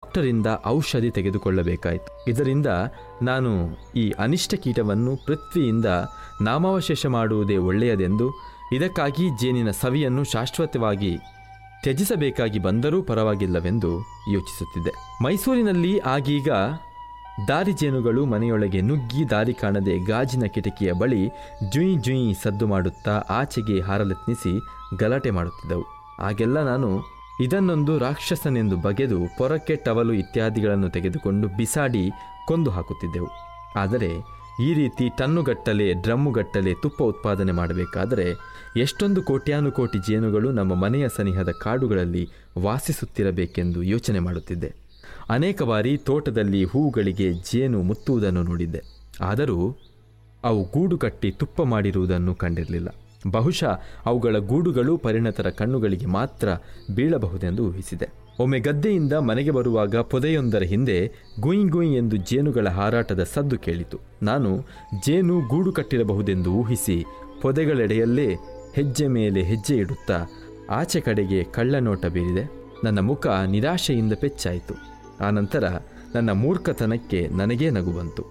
ಡಾಕ್ಟರಿಂದ ಔಷಧಿ ತೆಗೆದುಕೊಳ್ಳಬೇಕಾಯಿತು ಇದರಿಂದ ನಾನು ಈ ಅನಿಷ್ಟ ಕೀಟವನ್ನು ಪೃಥ್ವಿಯಿಂದ ನಾಮಾವಶೇಷ ಮಾಡುವುದೇ ಒಳ್ಳೆಯದೆಂದು ಇದಕ್ಕಾಗಿ ಜೇನಿನ ಸವಿಯನ್ನು ಶಾಶ್ವತವಾಗಿ ತ್ಯಜಿಸಬೇಕಾಗಿ ಬಂದರೂ ಪರವಾಗಿಲ್ಲವೆಂದು ಯೋಚಿಸುತ್ತಿದ್ದೆ ಮೈಸೂರಿನಲ್ಲಿ ಆಗೀಗ ದಾರಿ ಜೇನುಗಳು ಮನೆಯೊಳಗೆ ನುಗ್ಗಿ ದಾರಿ ಕಾಣದೆ ಗಾಜಿನ ಕಿಟಕಿಯ ಬಳಿ ಜುಯಿ ಜುಯಿ ಸದ್ದು ಮಾಡುತ್ತಾ ಆಚೆಗೆ ಹಾರಲೆತ್ನಿಸಿ ಗಲಾಟೆ ಮಾಡುತ್ತಿದ್ದವು ಆಗೆಲ್ಲ ನಾನು ಇದನ್ನೊಂದು ರಾಕ್ಷಸನೆಂದು ಬಗೆದು ಪೊರಕೆ ಟವಲು ಇತ್ಯಾದಿಗಳನ್ನು ತೆಗೆದುಕೊಂಡು ಬಿಸಾಡಿ ಕೊಂದು ಹಾಕುತ್ತಿದ್ದೆವು ಆದರೆ ಈ ರೀತಿ ಟನ್ನುಗಟ್ಟಲೆ ಡ್ರಮ್ಮುಗಟ್ಟಲೆ ತುಪ್ಪ ಉತ್ಪಾದನೆ ಮಾಡಬೇಕಾದರೆ ಎಷ್ಟೊಂದು ಕೋಟ್ಯಾನುಕೋಟಿ ಜೇನುಗಳು ನಮ್ಮ ಮನೆಯ ಸನಿಹದ ಕಾಡುಗಳಲ್ಲಿ ವಾಸಿಸುತ್ತಿರಬೇಕೆಂದು ಯೋಚನೆ ಮಾಡುತ್ತಿದ್ದೆ ಅನೇಕ ಬಾರಿ ತೋಟದಲ್ಲಿ ಹೂಗಳಿಗೆ ಜೇನು ಮುತ್ತುವುದನ್ನು ನೋಡಿದ್ದೆ ಆದರೂ ಅವು ಗೂಡು ಕಟ್ಟಿ ತುಪ್ಪ ಮಾಡಿರುವುದನ್ನು ಕಂಡಿರಲಿಲ್ಲ ಬಹುಶಃ ಅವುಗಳ ಗೂಡುಗಳು ಪರಿಣತರ ಕಣ್ಣುಗಳಿಗೆ ಮಾತ್ರ ಬೀಳಬಹುದೆಂದು ಊಹಿಸಿದೆ ಒಮ್ಮೆ ಗದ್ದೆಯಿಂದ ಮನೆಗೆ ಬರುವಾಗ ಪೊದೆಯೊಂದರ ಹಿಂದೆ ಗುಯ್ ಗುಯ್ ಎಂದು ಜೇನುಗಳ ಹಾರಾಟದ ಸದ್ದು ಕೇಳಿತು ನಾನು ಜೇನು ಗೂಡು ಕಟ್ಟಿರಬಹುದೆಂದು ಊಹಿಸಿ ಪೊದೆಗಳೆಡೆಯಲ್ಲೇ ಹೆಜ್ಜೆ ಮೇಲೆ ಹೆಜ್ಜೆ ಇಡುತ್ತಾ ಆಚೆ ಕಡೆಗೆ ಕಳ್ಳನೋಟ ಬೀರಿದೆ ನನ್ನ ಮುಖ ನಿರಾಶೆಯಿಂದ ಪೆಚ್ಚಾಯಿತು ಆನಂತರ ನನ್ನ ಮೂರ್ಖತನಕ್ಕೆ ನನಗೇ ನಗು ಬಂತು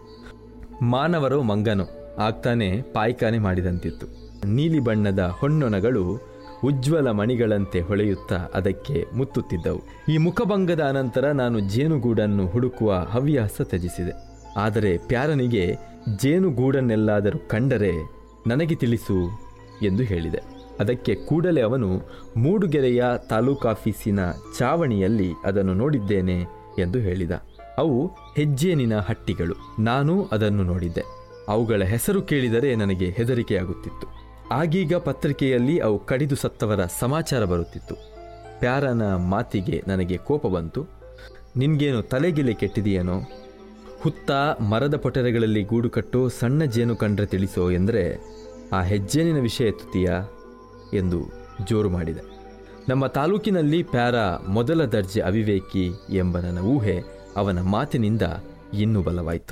ಮಾನವರು ಮಂಗನು ಆಗ್ತಾನೆ ಪಾಯ್ಕಾನೆ ಮಾಡಿದಂತಿತ್ತು ನೀಲಿ ಬಣ್ಣದ ಹೊನ್ನೊಣಗಳು ಉಜ್ವಲ ಮಣಿಗಳಂತೆ ಹೊಳೆಯುತ್ತಾ ಅದಕ್ಕೆ ಮುತ್ತುತ್ತಿದ್ದವು ಈ ಮುಖಭಂಗದ ಅನಂತರ ನಾನು ಜೇನುಗೂಡನ್ನು ಹುಡುಕುವ ಹವ್ಯಾಸ ತ್ಯಜಿಸಿದೆ ಆದರೆ ಪ್ಯಾರನಿಗೆ ಜೇನುಗೂಡನ್ನೆಲ್ಲಾದರೂ ಕಂಡರೆ ನನಗೆ ತಿಳಿಸು ಎಂದು ಹೇಳಿದೆ ಅದಕ್ಕೆ ಕೂಡಲೇ ಅವನು ಮೂಡುಗೆರೆಯ ತಾಲೂಕಾಫೀಸಿನ ಚಾವಣಿಯಲ್ಲಿ ಅದನ್ನು ನೋಡಿದ್ದೇನೆ ಎಂದು ಹೇಳಿದ ಅವು ಹೆಜ್ಜೇನಿನ ಹಟ್ಟಿಗಳು ನಾನು ಅದನ್ನು ನೋಡಿದ್ದೆ ಅವುಗಳ ಹೆಸರು ಕೇಳಿದರೆ ನನಗೆ ಹೆದರಿಕೆಯಾಗುತ್ತಿತ್ತು ಆಗೀಗ ಪತ್ರಿಕೆಯಲ್ಲಿ ಅವು ಕಡಿದು ಸತ್ತವರ ಸಮಾಚಾರ ಬರುತ್ತಿತ್ತು ಪ್ಯಾರನ ಮಾತಿಗೆ ನನಗೆ ಕೋಪ ಬಂತು ನಿನ್ಗೇನು ತಲೆಗಿಲೆ ಕೆಟ್ಟಿದೆಯೇನೋ ಹುತ್ತ ಮರದ ಪೊಟರೆಗಳಲ್ಲಿ ಗೂಡು ಕಟ್ಟೋ ಸಣ್ಣ ಜೇನು ಕಂಡ್ರೆ ತಿಳಿಸೋ ಎಂದರೆ ಆ ಹೆಜ್ಜೇನಿನ ವಿಷಯ ಎತ್ತುತ್ತೀಯಾ ಎಂದು ಜೋರು ಮಾಡಿದೆ ನಮ್ಮ ತಾಲೂಕಿನಲ್ಲಿ ಪ್ಯಾರ ಮೊದಲ ದರ್ಜೆ ಅವಿವೇಕಿ ಎಂಬ ನನ್ನ ಊಹೆ ಅವನ ಮಾತಿನಿಂದ ಇನ್ನೂ ಬಲವಾಯಿತು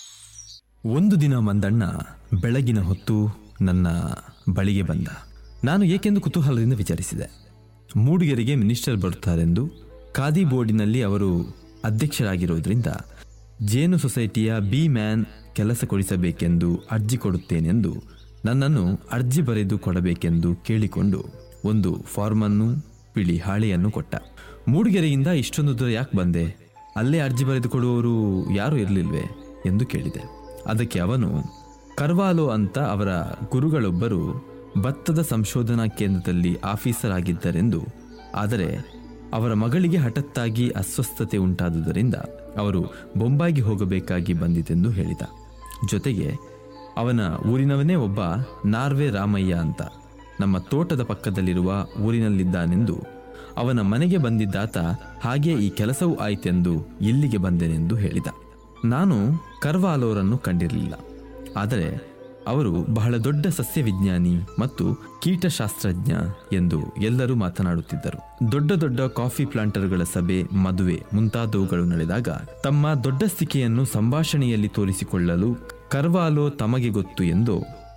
ಒಂದು ದಿನ ಮಂದಣ್ಣ ಬೆಳಗಿನ ಹೊತ್ತು ನನ್ನ ಬಳಿಗೆ ಬಂದ ನಾನು ಏಕೆಂದು ಕುತೂಹಲದಿಂದ ವಿಚಾರಿಸಿದೆ ಮೂಡಿಗೆರೆಗೆ ಮಿನಿಸ್ಟರ್ ಬರುತ್ತಾರೆಂದು ಖಾದಿ ಬೋರ್ಡಿನಲ್ಲಿ ಅವರು ಅಧ್ಯಕ್ಷರಾಗಿರುವುದರಿಂದ ಜೇನು ಸೊಸೈಟಿಯ ಬಿ ಮ್ಯಾನ್ ಕೆಲಸ ಕೊಡಿಸಬೇಕೆಂದು ಅರ್ಜಿ ಕೊಡುತ್ತೇನೆಂದು ನನ್ನನ್ನು ಅರ್ಜಿ ಬರೆದು ಕೊಡಬೇಕೆಂದು ಕೇಳಿಕೊಂಡು ಒಂದು ಫಾರ್ಮನ್ನು ಬಿಳಿ ಹಾಳೆಯನ್ನು ಕೊಟ್ಟ ಮೂಡಿಗೆರೆಯಿಂದ ಇಷ್ಟೊಂದು ದೂರ ಯಾಕೆ ಬಂದೆ ಅಲ್ಲೇ ಅರ್ಜಿ ಬರೆದು ಕೊಡುವವರು ಯಾರೂ ಇರಲಿಲ್ವೇ ಎಂದು ಕೇಳಿದೆ ಅದಕ್ಕೆ ಅವನು ಕರ್ವಾಲೋ ಅಂತ ಅವರ ಗುರುಗಳೊಬ್ಬರು ಭತ್ತದ ಸಂಶೋಧನಾ ಕೇಂದ್ರದಲ್ಲಿ ಆಫೀಸರ್ ಆಗಿದ್ದರೆಂದು ಆದರೆ ಅವರ ಮಗಳಿಗೆ ಹಠತ್ತಾಗಿ ಅಸ್ವಸ್ಥತೆ ಉಂಟಾದುದರಿಂದ ಅವರು ಬೊಂಬಾಯಿಗೆ ಹೋಗಬೇಕಾಗಿ ಬಂದಿತೆಂದು ಹೇಳಿದ ಜೊತೆಗೆ ಅವನ ಊರಿನವನೇ ಒಬ್ಬ ನಾರ್ವೆ ರಾಮಯ್ಯ ಅಂತ ನಮ್ಮ ತೋಟದ ಪಕ್ಕದಲ್ಲಿರುವ ಊರಿನಲ್ಲಿದ್ದಾನೆಂದು ಅವನ ಮನೆಗೆ ಬಂದಿದ್ದಾತ ಹಾಗೆ ಈ ಕೆಲಸವೂ ಆಯಿತೆಂದು ಇಲ್ಲಿಗೆ ಬಂದೆನೆಂದು ಹೇಳಿದ ನಾನು ಕರ್ವಾಲೋರನ್ನು ಕಂಡಿರಲಿಲ್ಲ ಆದರೆ ಅವರು ಬಹಳ ದೊಡ್ಡ ಸಸ್ಯವಿಜ್ಞಾನಿ ಮತ್ತು ಕೀಟಶಾಸ್ತ್ರಜ್ಞ ಎಂದು ಎಲ್ಲರೂ ಮಾತನಾಡುತ್ತಿದ್ದರು ದೊಡ್ಡ ದೊಡ್ಡ ಕಾಫಿ ಪ್ಲಾಂಟರ್ಗಳ ಸಭೆ ಮದುವೆ ಮುಂತಾದವುಗಳು ನಡೆದಾಗ ತಮ್ಮ ದೊಡ್ಡಸ್ತಿಕೆಯನ್ನು ಸಂಭಾಷಣೆಯಲ್ಲಿ ತೋರಿಸಿಕೊಳ್ಳಲು ಕರ್ವಾಲೋ ತಮಗೆ ಗೊತ್ತು ಎಂದೋ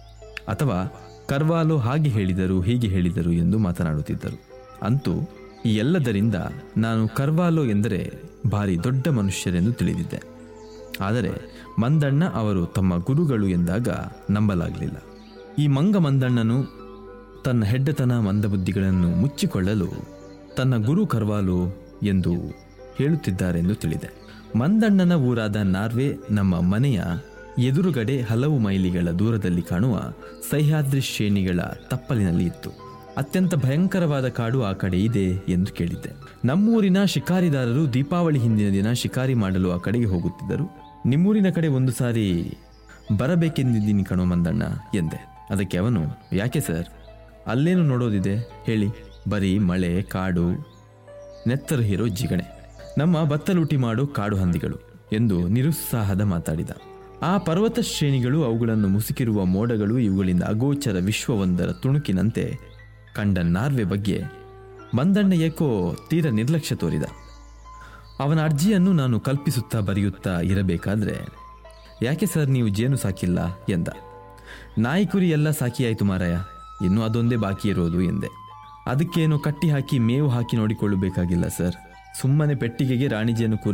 ಅಥವಾ ಕರ್ವಾಲೋ ಹಾಗೆ ಹೇಳಿದರು ಹೀಗೆ ಹೇಳಿದರು ಎಂದು ಮಾತನಾಡುತ್ತಿದ್ದರು ಅಂತೂ ಈ ಎಲ್ಲದರಿಂದ ನಾನು ಕರ್ವಾಲೋ ಎಂದರೆ ಭಾರಿ ದೊಡ್ಡ ಮನುಷ್ಯರೆಂದು ತಿಳಿದಿದ್ದೆ ಆದರೆ ಮಂದಣ್ಣ ಅವರು ತಮ್ಮ ಗುರುಗಳು ಎಂದಾಗ ನಂಬಲಾಗಲಿಲ್ಲ ಈ ಮಂಗ ಮಂದಣ್ಣನು ತನ್ನ ಹೆಡ್ಡತನ ಮಂದಬುದ್ಧಿಗಳನ್ನು ಮುಚ್ಚಿಕೊಳ್ಳಲು ತನ್ನ ಗುರು ಕರ್ವಾಲು ಎಂದು ಹೇಳುತ್ತಿದ್ದಾರೆಂದು ತಿಳಿದೆ ಮಂದಣ್ಣನ ಊರಾದ ನಾರ್ವೆ ನಮ್ಮ ಮನೆಯ ಎದುರುಗಡೆ ಹಲವು ಮೈಲಿಗಳ ದೂರದಲ್ಲಿ ಕಾಣುವ ಸಹ್ಯಾದ್ರಿ ಶ್ರೇಣಿಗಳ ತಪ್ಪಲಿನಲ್ಲಿ ಇತ್ತು ಅತ್ಯಂತ ಭಯಂಕರವಾದ ಕಾಡು ಆ ಕಡೆ ಇದೆ ಎಂದು ಕೇಳಿದ್ದೆ ನಮ್ಮೂರಿನ ಶಿಕಾರಿದಾರರು ದೀಪಾವಳಿ ಹಿಂದಿನ ದಿನ ಶಿಕಾರಿ ಮಾಡಲು ಆ ಕಡೆಗೆ ಹೋಗುತ್ತಿದ್ದರು ನಿಮ್ಮೂರಿನ ಕಡೆ ಒಂದು ಸಾರಿ ಬರಬೇಕೆಂದಿದ್ದೀನಿ ಕಣೋ ಮಂದಣ್ಣ ಎಂದೆ ಅದಕ್ಕೆ ಅವನು ಯಾಕೆ ಸರ್ ಅಲ್ಲೇನು ನೋಡೋದಿದೆ ಹೇಳಿ ಬರೀ ಮಳೆ ಕಾಡು ನೆತ್ತರು ಹೀರೋ ಜಿಗಣೆ ನಮ್ಮ ಬತ್ತಲೂಟಿ ಮಾಡೋ ಕಾಡು ಹಂದಿಗಳು ಎಂದು ನಿರುತ್ಸಾಹದ ಮಾತಾಡಿದ ಆ ಪರ್ವತ ಶ್ರೇಣಿಗಳು ಅವುಗಳನ್ನು ಮುಸುಕಿರುವ ಮೋಡಗಳು ಇವುಗಳಿಂದ ಅಗೋಚರ ವಿಶ್ವವೊಂದರ ತುಣುಕಿನಂತೆ ಕಂಡ ನಾರ್ವೆ ಬಗ್ಗೆ ಮಂದಣ್ಣ ಏಕೋ ತೀರ ನಿರ್ಲಕ್ಷ್ಯ ತೋರಿದ ಅವನ ಅರ್ಜಿಯನ್ನು ನಾನು ಕಲ್ಪಿಸುತ್ತಾ ಬರೆಯುತ್ತಾ ಇರಬೇಕಾದ್ರೆ ಯಾಕೆ ಸರ್ ನೀವು ಜೇನು ಸಾಕಿಲ್ಲ ಎಂದ ನಾಯಿ ಕುರಿ ಎಲ್ಲ ಸಾಕಿಯಾಯಿತು ಮಾರಾಯ ಇನ್ನು ಅದೊಂದೇ ಬಾಕಿ ಇರೋದು ಎಂದೆ ಅದಕ್ಕೇನು ಕಟ್ಟಿ ಹಾಕಿ ಮೇವು ಹಾಕಿ ನೋಡಿಕೊಳ್ಳಬೇಕಾಗಿಲ್ಲ ಸರ್ ಸುಮ್ಮನೆ ಪೆಟ್ಟಿಗೆಗೆ ರಾಣಿ ಜೇನು